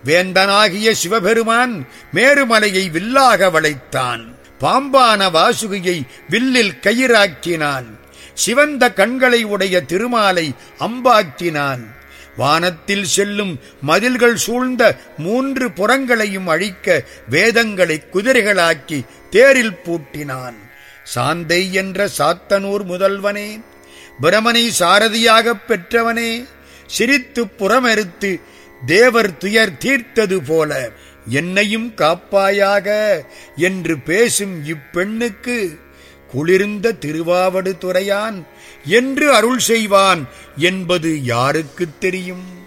வேந்தனாகிய சிவபெருமான் மேருமலையை வில்லாக வளைத்தான் பாம்பான வாசுகியை வில்லில் கயிறாக்கினான் சிவந்த கண்களை உடைய திருமாலை அம்பாக்கினான் வானத்தில் செல்லும் மதில்கள் சூழ்ந்த மூன்று புறங்களையும் அழிக்க வேதங்களை குதிரைகளாக்கி தேரில் பூட்டினான் சாந்தை என்ற சாத்தனூர் முதல்வனே பிரமனை சாரதியாகப் பெற்றவனே சிரித்து புறமெருத்து தேவர் துயர் தீர்த்தது போல என்னையும் காப்பாயாக என்று பேசும் இப்பெண்ணுக்கு குளிர்ந்த திருவாவடு துறையான் என்று அருள் செய்வான் என்பது யாருக்குத் தெரியும்